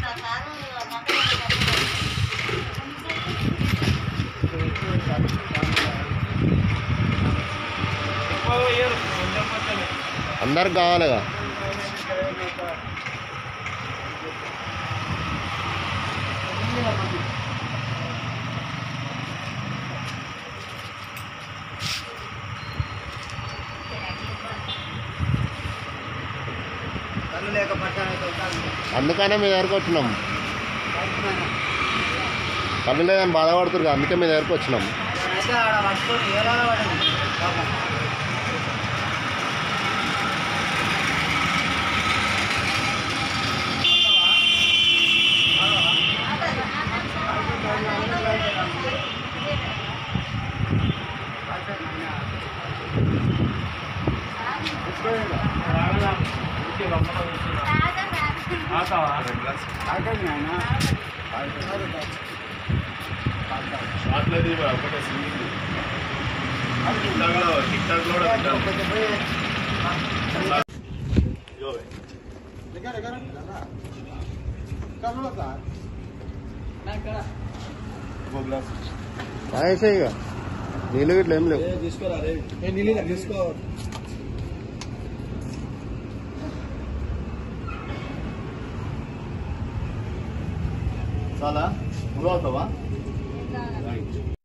అందరికి కావాలిగా కళ్ళు లేక పట్టాలి అందుకనే మీ దగ్గరకు వచ్చినాం కళ్ళు లేదని బాధపడుతురు కదా, అందుకే మీ దగ్గరకు వచ్చినాం అయితే ఆడ పట్టుకొని ఏడాడ పడండి పాపం రాయేసే ఇక నీళ్ళు ఇట్లా ఏం లేవు తీసుకోరా రే నీళ్ళు తీసుకో చాలా నువ్వు అవుతావా